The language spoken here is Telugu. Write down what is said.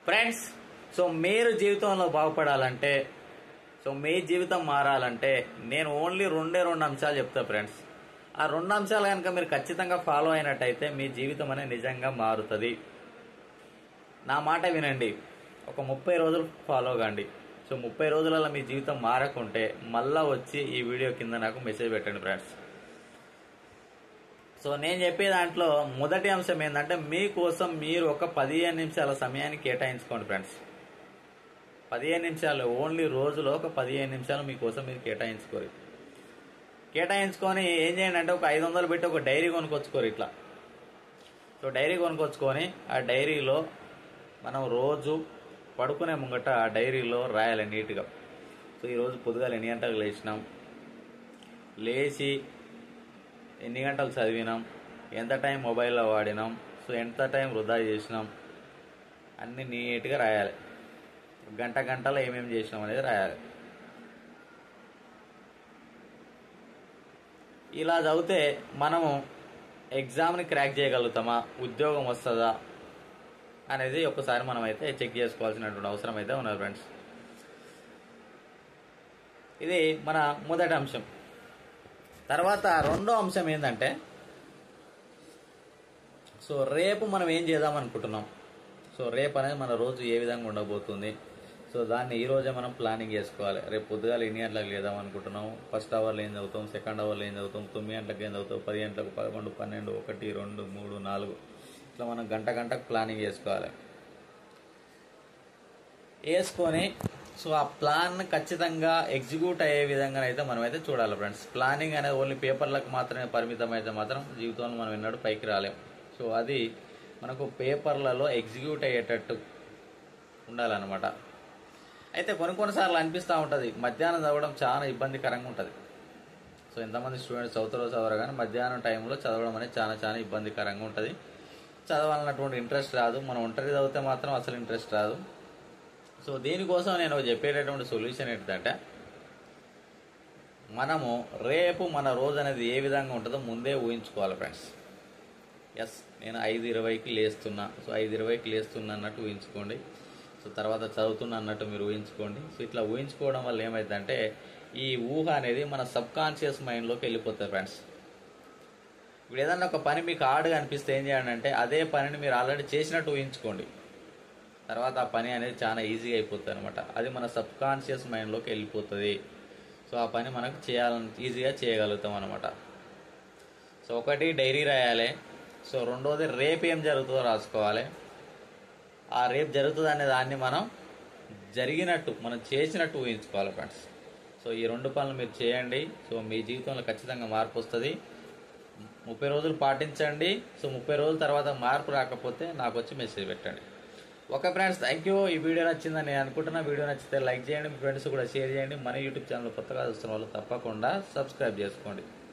ఫ్రెండ్స్ సో మీరు జీవితంలో బాగుపడాలంటే సో మీ జీవితం మారాలంటే నేను ఓన్లీ రెండే రెండు అంశాలు చెప్తా ఫ్రెండ్స్ ఆ రెండు అంశాలు కనుక మీరు ఖచ్చితంగా ఫాలో అయినట్టయితే మీ జీవితం అనేది నిజంగా మారుతుంది నా మాట వినండి ఒక ముప్పై రోజులు ఫాలో కండి సో ముప్పై రోజులలో మీ జీవితం మారకుంటే మళ్ళా వచ్చి ఈ వీడియో కింద నాకు మెసేజ్ పెట్టండి ఫ్రెండ్స్ సో నేను చెప్పే దాంట్లో మొదటి అంశం ఏంటంటే మీకోసం మీరు ఒక పదిహేను నిమిషాల సమయాన్ని కేటాయించుకోండి ఫ్రెండ్స్ పదిహేను నిమిషాలు ఓన్లీ రోజులో ఒక పదిహేను నిమిషాలు మీకోసం మీరు కేటాయించుకోరు కేటాయించుకొని ఏం చేయండి అంటే ఒక ఐదు వందలు పెట్టి ఒక డైరీ కొనుక్కొచ్చుకోరు ఇట్లా సో డైరీ కొనుక్కొచ్చుకొని ఆ డైరీలో మనం రోజు పడుకునే ముంగట ఆ డైరీలో రాయాలి నీట్గా సో ఈరోజు పొద్దుగాల ఎన్ని గంటలకు లేచినాం లేచి ఎన్ని గంటలు చదివినాం ఎంత టైం మొబైల్లో వాడినాం సో ఎంత టైం వృధా చేసినాం అన్నీ నీట్గా రాయాలి గంట గంటలో ఏమేమి చేసినాం అనేది రాయాలి ఇలా చదివితే మనము ఎగ్జామ్ని క్రాక్ చేయగలుగుతామా ఉద్యోగం వస్తుందా అనేది ఒకసారి మనం అయితే చెక్ చేసుకోవాల్సినటువంటి అవసరం అయితే ఉన్నది ఫ్రెండ్స్ ఇది మన మొదటి అంశం తర్వాత రెండో అంశం ఏంటంటే సో రేపు మనం ఏం చేద్దాం అనుకుంటున్నాం సో రేపు అనేది మన రోజు ఏ విధంగా ఉండబోతుంది సో దాన్ని ఈ రోజే మనం ప్లానింగ్ చేసుకోవాలి రేపు పొద్దుగాల ఎన్ని గంటలకు లేదాం అనుకుంటున్నాం ఫస్ట్ అవర్లో ఏం చదువుతాం సెకండ్ అవర్లో ఏం చదువుతాం తొమ్మిది గంటలకు ఏం చదువుతాం పది గంటలకు పదకొండు పన్నెండు ఒకటి రెండు మూడు నాలుగు ఇట్లా మనం గంట గంటకు ప్లానింగ్ చేసుకోవాలి వేసుకొని సో ఆ ప్లాన్ ఖచ్చితంగా ఎగ్జిక్యూట్ అయ్యే విధంగా అయితే మనం అయితే చూడాలి ఫ్రెండ్స్ ప్లానింగ్ అనేది ఓన్లీ పేపర్లకు మాత్రమే పరిమితం అయితే మాత్రం జీవితంలో మనం ఎన్నడూ పైకి రాలేం సో అది మనకు పేపర్లలో ఎగ్జిక్యూట్ అయ్యేటట్టు ఉండాలన్నమాట అయితే కొన్ని కొన్నిసార్లు అనిపిస్తూ ఉంటుంది మధ్యాహ్నం చదవడం చాలా ఇబ్బందికరంగా ఉంటుంది సో ఎంతమంది స్టూడెంట్స్ చదువుతారో చదవరు కానీ మధ్యాహ్నం టైంలో చదవడం అనేది చాలా చాలా ఇబ్బందికరంగా ఉంటుంది చదవాలన్నటువంటి ఇంట్రెస్ట్ రాదు మనం ఒంటరి చదివితే మాత్రం అసలు ఇంట్రెస్ట్ రాదు సో దీనికోసం నేను చెప్పేటటువంటి సొల్యూషన్ ఏంటంటే మనము రేపు మన రోజు అనేది ఏ విధంగా ఉంటుందో ముందే ఊహించుకోవాలి ఫ్రెండ్స్ ఎస్ నేను ఐదు ఇరవైకి లేస్తున్నా సో ఐదు ఇరవైకి లేస్తున్నా అన్నట్టు ఊహించుకోండి సో తర్వాత చదువుతున్నా అన్నట్టు మీరు ఊహించుకోండి సో ఇట్లా ఊహించుకోవడం వల్ల ఏమైందంటే ఈ ఊహ అనేది మన సబ్ కాన్షియస్ మైండ్లోకి వెళ్ళిపోతుంది ఫ్రెండ్స్ ఇప్పుడు ఏదన్నా ఒక పని మీకు హార్డ్గా అనిపిస్తే ఏం చేయండి అంటే అదే పనిని మీరు ఆల్రెడీ చేసినట్టు ఊహించుకోండి తర్వాత ఆ పని అనేది చాలా ఈజీగా అయిపోతుంది అనమాట అది మన సబ్ కాన్షియస్ మైండ్లోకి వెళ్ళిపోతుంది సో ఆ పని మనకు చేయాలని ఈజీగా చేయగలుగుతాం అనమాట సో ఒకటి డైరీ రాయాలి సో రెండోది రేపు ఏం జరుగుతుందో రాసుకోవాలి ఆ రేపు జరుగుతుంది అనే దాన్ని మనం జరిగినట్టు మనం చేసినట్టు ఊహించుకోవాలి ఫ్రెండ్స్ సో ఈ రెండు పనులు మీరు చేయండి సో మీ జీవితంలో ఖచ్చితంగా మార్పు వస్తుంది ముప్పై రోజులు పాటించండి సో ముప్పై రోజుల తర్వాత మార్పు రాకపోతే నాకు వచ్చి మెసేజ్ పెట్టండి ఓకే ఫ్రెండ్స్ థ్యాంక్ యూ ఈ వీడియో నచ్చిందని నేను అనుకుంటున్నా వీడియో నచ్చితే లైక్ చేయండి మీ ఫ్రెండ్స్ కూడా షేర్ చేయండి మన యూట్యూబ్ ఛానల్ కొత్తగా చూస్తున్న వాళ్ళు తప్పకుండా సబ్స్క్రైబ్ చేసుకోండి